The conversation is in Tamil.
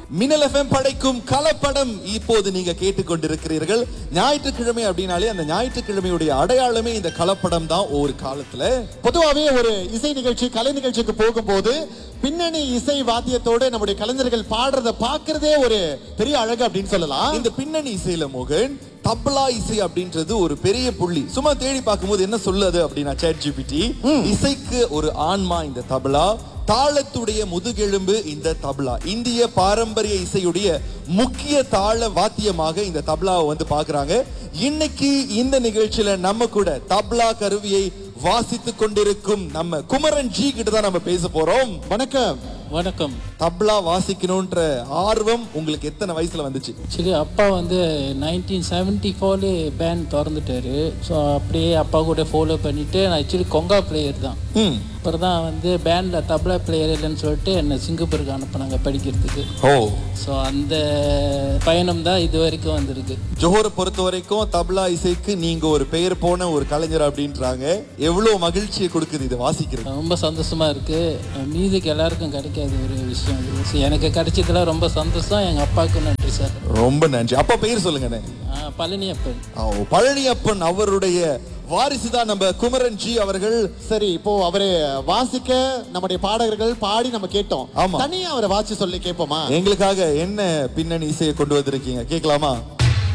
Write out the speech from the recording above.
மின்னல் எஃப்எம் படைக்கும் கலப்படம் இப்போது நீங்க கேட்டுக்கொண்டிருக்கிறீர்கள் ஞாயிற்றுக்கிழமை அப்படின்னாலே அந்த ஞாயிற்றுக்கிழமையுடைய அடையாளமே இந்த கலப்படம் தான் ஒரு காலத்துல பொதுவாவே ஒரு இசை நிகழ்ச்சி கலை நிகழ்ச்சிக்கு போகும்போது பின்னணி இசை வாத்தியத்தோட நம்முடைய கலைஞர்கள் பாடுறத பாக்குறதே ஒரு பெரிய அழகு அப்படின்னு சொல்லலாம் இந்த பின்னணி இசையில மோகன் தப்லா இசை அப்படின்றது ஒரு பெரிய புள்ளி சும்மா தேடி பார்க்கும்போது என்ன சொல்லுது அப்படின்னா சேட் ஜிபிடி இசைக்கு ஒரு ஆன்மா இந்த தபலா தாளத்துடைய முதுகெலும்பு இந்த தப்லா இந்திய பாரம்பரிய இசையுடைய முக்கிய தாள வாத்தியமாக இந்த தப்லாவை வந்து பாக்குறாங்க இன்னைக்கு இந்த நிகழ்ச்சியில நம்ம கூட தப்லா கருவியை வாசித்து கொண்டிருக்கும் நம்ம குமரன் ஜி கிட்ட தான் நம்ம பேச போறோம் வணக்கம் வணக்கம் தப்லா வாசிக்கணும்ன்ற ஆர்வம் உங்களுக்கு எத்தனை வயசுல வந்துச்சு ஆக்சுவலி அப்பா வந்து நைன்டீன் செவன்டி ஃபோர்லே பேண்ட் திறந்துட்டாரு ஸோ அப்படியே அப்பா கூட ஃபாலோ பண்ணிட்டு நான் ஆக்சுவலி கொங்கா பிளேயர் தான் ம் அப்புறம் தான் வந்து பேண்டில் தப்லா பிளேயர் இல்லைன்னு சொல்லிட்டு என்னை சிங்கப்பூருக்கு அனுப்புனாங்க படிக்கிறதுக்கு ஓ ஸோ அந்த பயணம் தான் இது வரைக்கும் வந்திருக்கு ஜோஹரை பொறுத்த வரைக்கும் தப்லா இசைக்கு நீங்க ஒரு பெயர் போன ஒரு கலைஞர் அப்படின்றாங்க எவ்வளவு மகிழ்ச்சியை கொடுக்குது இது வாசிக்கிறது ரொம்ப சந்தோஷமா இருக்கு மியூசிக் எல்லாருக்கும் கிடைக்காத ஒரு விஷயம் இது So, எனக்கு கிடைச்சதுல ரொம்ப சந்தோஷம் எங்கள் அப்பாவுக்கும் நன்றி சார் ரொம்ப நன்றி அப்பா பெயர் சொல்லுங்கண்ணே பழனியப்பன் ஓ, பழனியப்பன் அவருடைய வாரிசு தான் நம்ம குமரன் ஜி அவர்கள் சரி இப்போ அவரு வாசிக்க நம்முடைய பாடகர்கள் பாடி நம்ம கேட்டோம் ஆமா. தனியா அவரை வாசி சொல்லி கேட்போமா எங்களுக்காக என்ன பின்னணி இசையை கொண்டு வந்திருக்கீங்க கேட்கலாமா